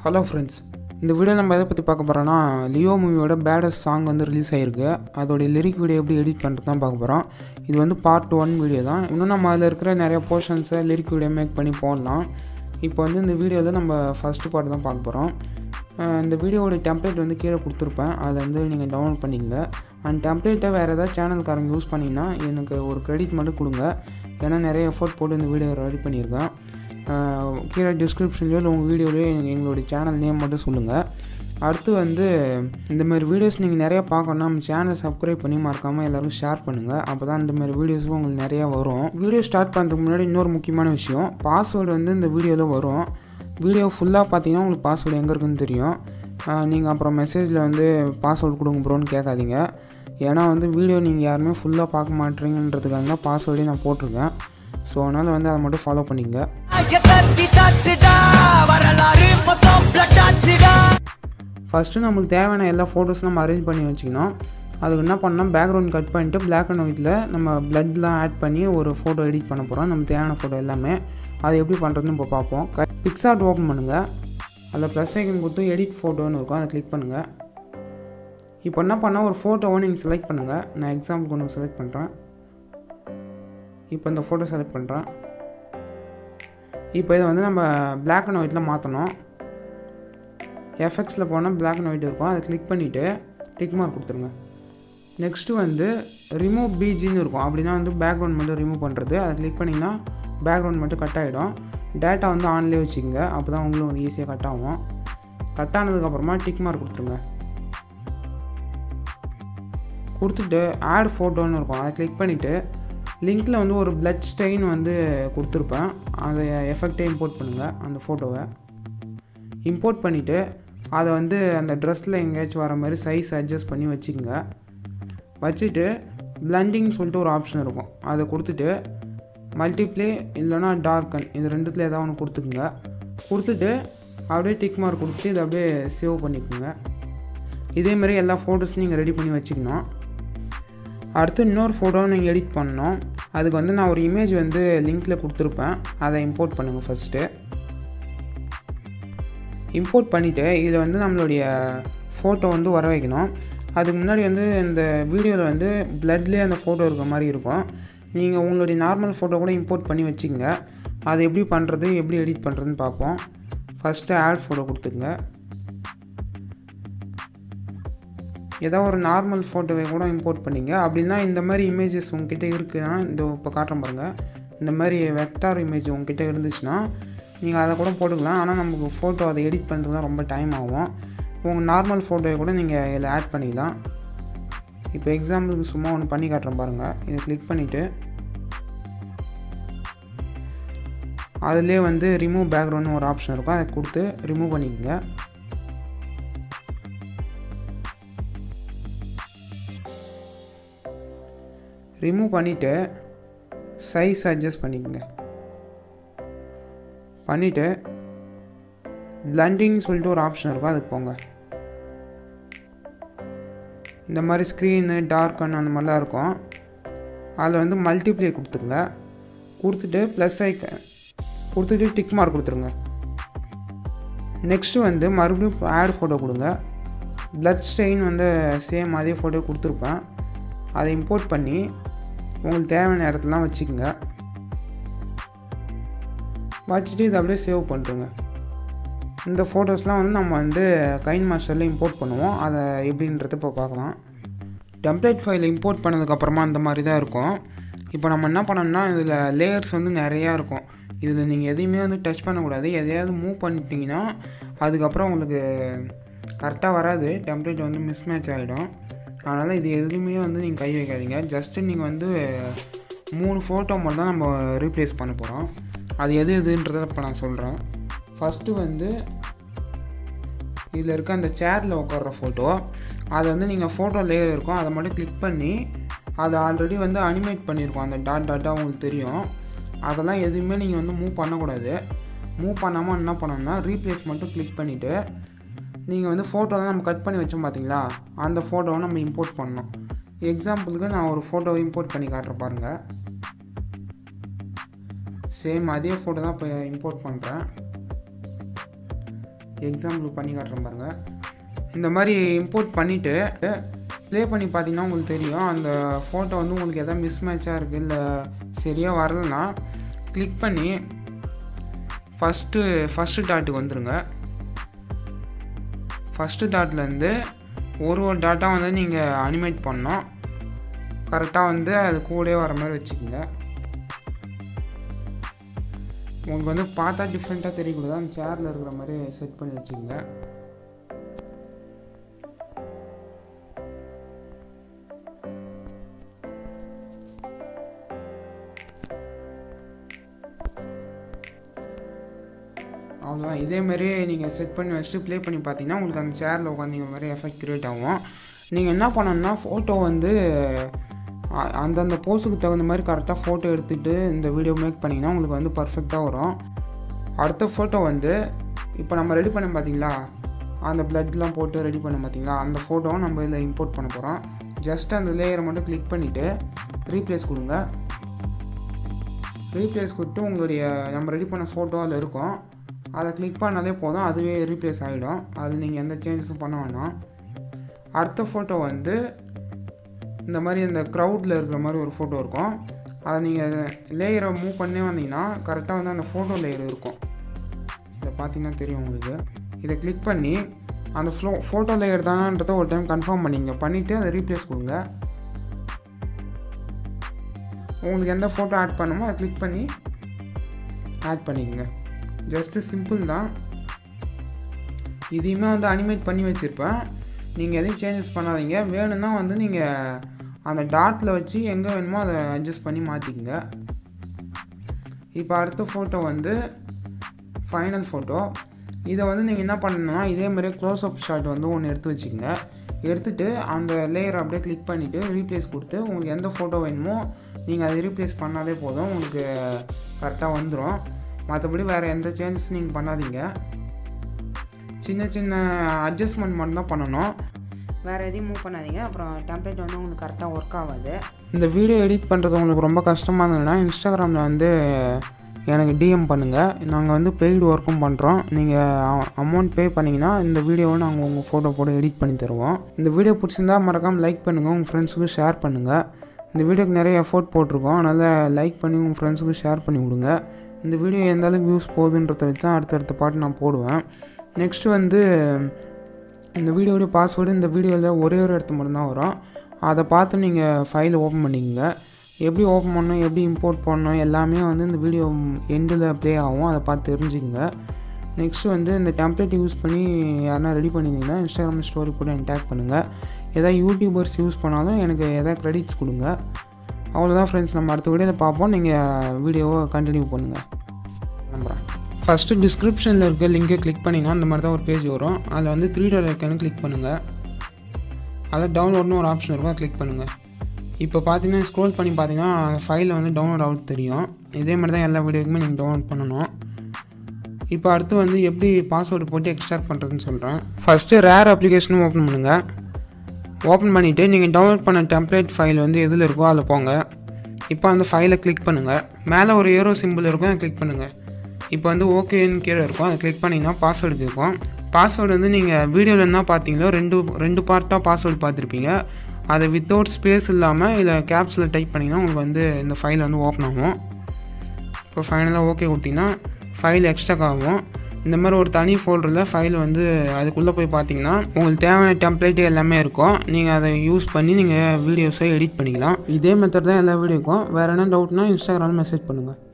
hello friends இந்த video நம்ம எதை பற்றி பார்க்க போகிறோன்னா லியோ மூவியோட பேடஸ்ட் சாங் வந்து ரிலீஸ் ஆகிருக்கு அதோடைய லிரிக் வீடியோ எப்படி எடிட் பண்ணுறது தான் பார்க்க போகிறோம் இது வந்து பார்ட் ஒன் வீடியோ தான் இன்னும் நம்ம அதில் இருக்கிற நிறைய போர்ஷன்ஸை லிரிக் வீடியோ மேக் பண்ணி போடலாம் இப்போ வந்து இந்த வீடியோவில் நம்ம ஃபஸ்ட்டு பார்ட் தான் பார்க்க போகிறோம் இந்த வீடியோவோட டெம்ப்ளேட் வந்து கீழே கொடுத்துருப்பேன் அதில் வந்து நீங்கள் டவுன்லோட் பண்ணிக்கங்க அந்த டெம்ப்ளேட்டை வேறு ஏதாவது சேனல்காரங்க யூஸ் பண்ணிங்கன்னா எனக்கு ஒரு கிரெடிட் மட்டும் கொடுங்க ஏன்னா நிறைய எஃபோர்ட் போட்டு இந்த வீடியோ ரெடி பண்ணியிருக்கேன் ஆஹ் கீழே டிஸ்கிரிப்ஷன்லேயோ இல்லை உங்கள் வீடியோலையோ எங்களுடைய சேனல் நேம் மட்டும் சொல்லுங்கள் அடுத்து வந்து இந்த மாதிரி வீடியோஸ் நீங்கள் நிறையா பார்க்கணும்னா நம்ம சேனலை சப்ஸ்கிரைப் பண்ணி மறக்காமல் எல்லாருக்கும் ஷேர் பண்ணுங்கள் அப்போ தான் இந்த மாதிரி வீடியோஸும் உங்களுக்கு நிறையா வரும் வீடியோ ஸ்டார்ட் பண்ணுறதுக்கு முன்னாடி இன்னொரு முக்கியமான விஷயம் பாஸ்வேர்டு வந்து இந்த வீடியோவில் வரும் வீடியோ ஃபுல்லாக பார்த்தீங்கன்னா உங்களுக்கு பாஸ்வேர்டு எங்கே இருக்குன்னு தெரியும் நீங்கள் அப்புறம் மெசேஜில் வந்து பாஸ்வேர்டு கொடுங்க ப்ரோன்னு கேட்காதீங்க ஏன்னா வந்து வீடியோ நீங்கள் யாருமே ஃபுல்லாக பார்க்க மாட்டீங்கன்றதுக்காக தான் பாஸ்வேர்டே நான் போட்டிருக்கேன் ஸோ அதனால் வந்து அதை மட்டும் ஃபாலோ பண்ணிக்கங்க கத்தி தாச்சுடா வரலாறு மொத்தம் பிளட் ஆச்சுடா ஃபஸ்ட்டு நம்மளுக்கு தேவையான எல்லா ஃபோட்டோஸும் நம்ம அரேஞ்ச் பண்ணி வச்சுக்கணும் அதுக்கு என்ன பண்ணால் பேக்ரவுண்ட் கட் பண்ணிவிட்டு Black அண்ட் ஒயிட்டில் நம்ம பிளட்லாம் ஆட் பண்ணி ஒரு ஃபோட்டோ எடிட் பண்ண போகிறோம் நமக்கு தேவையான ஃபோட்டோ எல்லாமே அதை எப்படி பண்ணுறதுன்னு இப்போ பார்ப்போம் க பிக்ஸார்ட் ஓப்பன் பண்ணுங்கள் அதில் ப்ளஸ் ஐக்கன் கொடுத்து எடிட் ஃபோட்டோன்னு இருக்கும் அதை கிளிக் பண்ணுங்கள் இப்போ என்ன பண்ணால் ஒரு ஃபோட்டோவை நீங்கள் செலக்ட் பண்ணுங்கள் நான் எக்ஸாம்பிளுக்கு ஒன்று செலக்ட் பண்ணுறேன் இப்போ இந்த ஃபோட்டோ செலக்ட் பண்ணுறேன் இப்போ இதை வந்து நம்ம Black அண்ட் ஒயிட்டில் மாற்றணும் எஃப்எக்ஸில் போனால் Black அண்ட் ஒயிட் இருக்கும் அதை கிளிக் பண்ணிவிட்டு டிக் மார்க் கொடுத்துருங்க நெக்ஸ்ட்டு வந்து ரிமூவ் பிஜின்னு இருக்கும் அப்படின்னா வந்து பேக்ரவுண்ட் மட்டும் ரிமூவ் பண்ணுறது அதை கிளிக் பண்ணிங்கன்னா பேக்ரவுண்ட் மட்டும் கட் ஆகிடும் டேட்டா வந்து ஆன்லேயே வச்சுக்கோங்க அப்போ தான் உங்களுக்கு வந்து ஈஸியாக கட் ஆகும் கட் ஆனதுக்கப்புறமா டிக் மார்க் கொடுத்துருங்க கொடுத்துட்டு ஆட் ஃபோட்டோன்னு இருக்கும் அதை கிளிக் பண்ணிவிட்டு லிங்க்கில் வந்து ஒரு பிளட் ஸ்டெயின் வந்து கொடுத்துருப்பேன் அதை எஃபெக்டே இம்போர்ட் பண்ணுங்கள் அந்த ஃபோட்டோவை இம்போர்ட் பண்ணிவிட்டு அதை வந்து அந்த ட்ரெஸ்ஸில் எங்கேயாச்சும் வர மாதிரி சைஸ் அட்ஜஸ்ட் பண்ணி வச்சுக்கோங்க வச்சுட்டு பிளண்டிங் சொல்லிட்டு ஒரு ஆப்ஷன் இருக்கும் அதை கொடுத்துட்டு மல்டிப்ளே இல்லைனா டார்க்கன் இது ரெண்டுத்தில் ஏதாவது ஒன்று கொடுத்துக்குங்க கொடுத்துட்டு அப்படியே டிக் மார்க் கொடுத்து இதை அப்படியே சேவ் பண்ணிக்கோங்க இதேமாரி எல்லா ஃபோட்டோஸும் நீங்கள் ரெடி பண்ணி வச்சுக்கணும் அடுத்து இன்னொரு ஃபோட்டோ நீங்கள் எடிட் பண்ணணும் அதுக்கு வந்து நான் ஒரு இமேஜ் வந்து லிங்க்கில் கொடுத்துருப்பேன் அதை இம்போர்ட் பண்ணுங்கள் ஃபஸ்ட்டு இம்போர்ட் பண்ணிவிட்டு இதில் வந்து நம்மளுடைய ஃபோட்டோ வந்து வர வைக்கணும் அதுக்கு முன்னாடி வந்து இந்த வீடியோவில் வந்து பிளட்லேயே அந்த ஃபோட்டோ இருக்க மாதிரி இருக்கும் நீங்கள் உங்களுடைய நார்மல் ஃபோட்டோ கூட இம்போர்ட் பண்ணி வச்சுக்கோங்க அது எப்படி பண்ணுறது எப்படி எடிட் பண்ணுறதுன்னு பார்ப்போம் ஃபஸ்ட்டு ஆட் ஃபோட்டோ கொடுத்துங்க ஏதோ ஒரு நார்மல் ஃபோட்டோவை கூட இம்போர்ட் பண்ணிங்க அப்படின்னா இந்த மாதிரி இமேஜஸ் உங்ககிட்ட இருக்குன்னா இந்த இப்போ காட்டுறேன் பாருங்கள் இந்த மாதிரி வெக்டார் இமேஜ் உங்ககிட்ட இருந்துச்சுன்னா நீங்கள் அதை கூட போட்டுக்கலாம் ஆனால் நமக்கு ஃபோட்டோ அதை எடிட் பண்ணுறதுலாம் ரொம்ப டைம் ஆகும் உங்கள் நார்மல் ஃபோட்டோவை கூட நீங்கள் இதில் ஆட் பண்ணிக்கலாம் இப்போ எக்ஸாம்பிளுக்கு சும்மா ஒன்று பண்ணி காட்டுறேன் பாருங்கள் இதை கிளிக் பண்ணிவிட்டு அதிலே வந்து ரிமூவ் பேக்ரவுண்ட்னு ஒரு ஆப்ஷன் இருக்கும் அதை கொடுத்து ரிமூவ் பண்ணிக்கோங்க ரிமூவ் பண்ணிவிட்டு சைஸ் அட்ஜஸ்ட் பண்ணிக்கோங்க பண்ணிவிட்டு பிளண்டிங் சொல்லிட்டு ஒரு ஆப்ஷன் இருக்கும் அதுக்கு போங்க இந்த மாதிரி ஸ்க்ரீனு டார்க்கன் அந்த மாதிரிலாம் இருக்கும் அதில் வந்து மல்டிப்ளே கொடுத்துருங்க கொடுத்துட்டு ப்ளஸ் ஐக்கன் கொடுத்துட்டு டிக் மார்க் கொடுத்துருங்க நெக்ஸ்ட்டு வந்து மறுபடியும் ஆட் ஃபோட்டோ கொடுங்க பிளட் ஸ்டெயின் வந்து சேம் அதே ஃபோட்டோ கொடுத்துருப்பேன் அதை இம்போர்ட் பண்ணி உங்களுக்கு தேவையான இடத்துலலாம் வச்சுக்கோங்க வச்சுட்டு இதை அப்படியே சேவ் பண்ணிட்டுருங்க இந்த ஃபோட்டோஸ்லாம் வந்து நம்ம வந்து கைன் மாஸ்டரில் இம்போர்ட் பண்ணுவோம் அதை எப்படின்றது இப்போ பார்க்கலாம் டெம்ப்ளேட் ஃபைல் இம்போர்ட் பண்ணதுக்கப்புறமா அந்த மாதிரி தான் இருக்கும் இப்போ நம்ம என்ன பண்ணோம்னா இதில் லேயர்ஸ் வந்து நிறையா இருக்கும் இதில் நீங்கள் எதையுமே வந்து டச் பண்ணக்கூடாது எதையாவது மூவ் பண்ணிட்டீங்கன்னா அதுக்கப்புறம் உங்களுக்கு கரெக்டாக வராது டெம்ப்ளேட் வந்து மிஸ் மேட்ச் ஆகிடும் அதனால் இது எதுலேயுமே வந்து நீங்கள் கை வைக்காதீங்க ஜஸ்ட்டு நீங்கள் வந்து மூணு ஃபோட்டோ மட்டும் தான் நம்ம ரீப்ளேஸ் பண்ண போகிறோம் அது எது எதுன்றதை இப்போ நான் சொல்கிறேன் ஃபஸ்ட்டு வந்து இதில் இருக்க அந்த சேரில் உட்கார்ற ஃபோட்டோ அதை வந்து நீங்கள் ஃபோட்டோ லேயர் இருக்கும் அதை மட்டும் கிளிக் பண்ணி அதை ஆல்ரெடி வந்து அனிமேட் பண்ணியிருக்கோம் அந்த டாட் டாட்டாக உங்களுக்கு தெரியும் அதெல்லாம் எதுவுமே நீங்கள் வந்து மூவ் பண்ணக்கூடாது மூவ் பண்ணாமல் என்ன பண்ணணும்னா ரீப்ளேஸ் மட்டும் கிளிக் பண்ணிவிட்டு நீங்கள் வந்து ஃபோட்டோலாம் நம்ம கட் பண்ணி வச்சோம் பார்த்தீங்களா அந்த ஃபோட்டோவை நம்ம இம்போர்ட் பண்ணணும் எக்ஸாம்பிளுக்கு நான் ஒரு ஃபோட்டோவை இம்போர்ட் பண்ணி காட்டுறேன் பாருங்கள் சேம் அதே ஃபோட்டோ தான் இப்போ இம்போர்ட் பண்ணுறேன் எக்ஸாம்பிள் பண்ணி காட்டுறேன் பாருங்கள் இந்த மாதிரி இம்போர்ட் பண்ணிவிட்டு ப்ளே பண்ணி பார்த்தீங்கன்னா உங்களுக்கு தெரியும் அந்த ஃபோட்டோ வந்து உங்களுக்கு எதாவது மிஸ் மேட்சாக இருக்குது இல்லை சரியாக வரலன்னா கிளிக் பண்ணி ஃபஸ்ட்டு ஃபஸ்ட்டு டாட்டுக்கு வந்துடுங்க ஃபஸ்ட்டு டாட்லேருந்து ஒரு ஒரு டாட்டா வந்து நீங்கள் அனிமேட் பண்ணோம் கரெக்டாக வந்து அது கூடவே வர மாதிரி வச்சுக்கோங்க உங்களுக்கு வந்து பார்த்தா டிஃப்ரெண்ட்டாக தெரியக்கூடாது அந்த சேரில் இருக்கிற மாதிரி செட் பண்ணி வச்சுக்கோங்க அவ்வளோதான் இதேமாரி நீங்கள் செட் பண்ணி வச்சுட்டு ப்ளே பண்ணி பார்த்தீங்கன்னா உங்களுக்கு அந்த சேரில் உட்காந்திங்க மாதிரி எஃபெக்ட் க்ரியேட் ஆகும் நீங்கள் என்ன பண்ணணும்னா ஃபோட்டோ வந்து அ- அந்தந்த போஸுக்கு தகுந்த மாதிரி கரெக்டாக ஃபோட்டோ எடுத்துகிட்டு இந்த வீடியோ மேக் பண்ணிங்கன்னா உங்களுக்கு வந்து பர்ஃபெக்டாக வரும் அடுத்த ஃபோட்டோ வந்து இப்போ நம்ம ரெடி பண்ண பார்த்தீங்களா அந்த பிளட்லாம் போட்டு ரெடி பண்ண பார்த்தீங்களா அந்த ஃபோட்டோவை நம்ம இதில் இம்போர்ட் பண்ண போகிறோம் ஜஸ்ட் அந்த லேயரை மட்டும் கிளிக் பண்ணிவிட்டு ரீப்ளேஸ் கொடுங்க ரீப்ளேஸ் கொடுத்து உங்களுடைய நம்ம ரெடி பண்ண ஃபோட்டோ அதில் இருக்கும் அதை கிளிக் பண்ணாலே போதும் அதுவே ரீப்ளேஸ் ஆகிடும் அது நீங்கள் எந்த சேஞ்சஸும் பண்ண வேணாம் அடுத்த ஃபோட்டோ வந்து இந்த மாதிரி இந்த க்ரௌடில் இருக்கிற மாதிரி ஒரு ஃபோட்டோ இருக்கும் அதை நீங்கள் லேயரை மூவ் பண்ணே வந்தீங்கன்னா கரெக்டாக வந்து அந்த ஃபோட்டோ லேயர் இருக்கும் இதை பார்த்தீங்கன்னா தெரியும் உங்களுக்கு இதை கிளிக் பண்ணி அந்த ஃப்ளோ ஃபோட்டோ லேயர் தானான்றதை ஒரு டைம் கன்ஃபார்ம் பண்ணிங்க பண்ணிவிட்டு அதை ரீப்ளேஸ் கொடுங்க உங்களுக்கு எந்த ஃபோட்டோ ஆட் பண்ணுமோ அதை கிளிக் பண்ணி ஆட் பண்ணிக்கங்க ஜஸ்ட்டு சிம்பிள் தான் இதையுமே வந்து அனிமேட் பண்ணி வச்சுருப்பேன் நீங்கள் எதையும் சேஞ்சஸ் பண்ணாதீங்க வேணும்னா வந்து நீங்கள் அந்த டாட்டில் வச்சு எங்கே வேணுமோ அதை அட்ஜஸ்ட் பண்ணி மாற்றிக்கங்க இப்போ அடுத்த ஃபோட்டோ வந்து ஃபைனல் ஃபோட்டோ இதை வந்து நீங்கள் என்ன பண்ணணும்னா இதே மாதிரியே க்ளோஸ் அப் ஷாட் வந்து ஒன்று எடுத்து வச்சுக்கோங்க எடுத்துகிட்டு அந்த லேயர் அப்படியே கிளிக் பண்ணிவிட்டு ரீப்ளேஸ் கொடுத்து உங்களுக்கு எந்த ஃபோட்டோ வேணுமோ நீங்கள் அதை ரீப்ளேஸ் பண்ணாலே போதும் உங்களுக்கு கரெக்டாக வந்துடும் மற்றபடி வேறு எந்த சேஞ்சஸ் நீங்கள் பண்ணாதீங்க சின்ன சின்ன அட்ஜஸ்ட்மெண்ட் மட்டும் தான் பண்ணணும் வேறு எதையும் மூவ் பண்ணாதீங்க அப்புறம் டெம்ப்ளேட் வந்து உங்களுக்கு கரெக்டாக ஒர்க் ஆகாது இந்த வீடியோ எடிட் பண்ணுறது உங்களுக்கு ரொம்ப கஷ்டமாக இருந்ததுன்னா இன்ஸ்டாகிராமில் வந்து எனக்கு டிஎம் பண்ணுங்கள் நாங்கள் வந்து பெய்டு ஒர்க்கும் பண்ணுறோம் நீங்கள் அமௌண்ட் பே பண்ணிங்கன்னா இந்த வீடியோவை நாங்கள் உங்கள் ஃபோட்டோ போட்டு எடிட் பண்ணி தருவோம் இந்த வீடியோ பிடிச்சிருந்தா மறக்காமல் லைக் பண்ணுங்கள் உங்கள் ஃப்ரெண்ட்ஸுக்கு ஷேர் பண்ணுங்கள் இந்த வீடியோக்கு நிறைய எஃபோர்ட் போட்டிருக்கோம் அதனால் லைக் பண்ணி உங்கள் ஃப்ரெண்ட்ஸுக்கு ஷேர் பண்ணி விடுங்க இந்த வீடியோ எந்த அளவுக்கு வியூஸ் போகுதுன்றதை வச்சு தான் அடுத்தடுத்த பாட்டு நான் போடுவேன் நெக்ஸ்ட் வந்து இந்த வீடியோடைய பாஸ்வேர்டு இந்த வீடியோவில் ஒரே ஒரு இடத்து மட்டும்தான் வரும் அதை பார்த்து நீங்கள் ஃபைலை ஓப்பன் பண்ணிக்கங்க எப்படி ஓப்பன் பண்ணணும் எப்படி இம்போர்ட் பண்ணணும் எல்லாமே வந்து இந்த வீடியோ எண்டில் ப்ளே ஆகும் அதை பார்த்து தெரிஞ்சுக்கங்க நெக்ஸ்ட் வந்து இந்த டெம்ப்ளேட் யூஸ் பண்ணி யாருனா ரெடி பண்ணியிருந்தீங்கன்னா இன்ஸ்டாகிராம் ஸ்டோரி கூட எனக்கு டேக் பண்ணுங்கள் எதாவது யூடியூபர்ஸ் யூஸ் பண்ணாலும் எனக்கு எதாவது க்ரெடிட்ஸ் கொடுங்க அவ்வளோதான் ஃப்ரெண்ட்ஸ் நம்ம அடுத்த வீடியோவில் பார்ப்போம் நீங்கள் வீடியோவை கண்டினியூ பண்ணுங்கள் நம்புகிறேன் ஃபஸ்ட்டு டிஸ்கிரிப்ஷனில் இருக்க லிங்கை கிளிக் பண்ணிங்கன்னா இந்த மாதிரி தான் ஒரு பேஜ் வரும் அதில் வந்து த்ரீ டாட் ஐக்கானு கிளிக் பண்ணுங்கள் அதில் டவுன்லோட்னு ஒரு ஆப்ஷன் இருக்கும் அதை கிளிக் பண்ணுங்கள் இப்போ பார்த்தீங்கன்னா ஸ்க்ரோல் பண்ணி பார்த்தீங்கன்னா அந்த ஃபைலில் வந்து டவுன்லோட் ஆகுது தெரியும் இதே மாதிரி தான் எல்லா வீடியோக்குமே நீங்கள் டவுன்லோட் பண்ணணும் இப்போ அடுத்து வந்து எப்படி பாஸ்வேர்டு போட்டு எக்ஸ்ட்ராக்ட் பண்ணுறதுன்னு சொல்கிறேன் ஃபஸ்ட்டு ரேர் அப்ளிகேஷனும் ஓப்பன் பண்ணுங்கள் ஓப்பன் பண்ணிவிட்டு நீங்கள் டவுன்லோட் பண்ண டெம்ப்ளேட் ஃபைல் வந்து எதில் இருக்கோ அதில் போங்க இப்போ அந்த ஃபைலை கிளிக் பண்ணுங்கள் மேலே ஒரு ஏரோ சிம்பிள் இருக்கும் அதை கிளிக் பண்ணுங்கள் இப்போ வந்து ஓகேன்னு கீழே இருக்கும் அதை கிளிக் பண்ணிங்கன்னா பாஸ்வேர்டு கேட்கும் பாஸ்வேர்டு வந்து நீங்கள் வீடியோவில் என்ன பார்த்தீங்களோ ரெண்டு ரெண்டு பார்ட்டாக பாஸ்வேர்டு பார்த்துருப்பீங்க அதை வித்தவுட் ஸ்பேஸ் இல்லாமல் இதை கேப்ஸில் டைப் பண்ணிங்கன்னா உங்களுக்கு வந்து இந்த ஃபைல் வந்து ஓப்பன் ஆகும் இப்போ ஃபைனலாக ஓகே கொடுத்தீங்கன்னா ஃபைல் எக்ஸ்ட்ரா ஆகும் இந்த மாதிரி ஒரு தனி ஃபோல்டரில் ஃபைல் வந்து அதுக்குள்ளே போய் பார்த்தீங்கன்னா உங்களுக்கு தேவையான டெம்ப்ளேட்டு எல்லாமே இருக்கும் நீங்கள் அதை யூஸ் பண்ணி நீங்கள் வீடியோஸை எடிட் பண்ணிக்கலாம் இதே மெத்தட் தான் எல்லா வீடியோக்கும் வேறு என்ன டவுட்னா இன்ஸ்டாகிராமில் மெசேஜ் பண்ணுங்கள்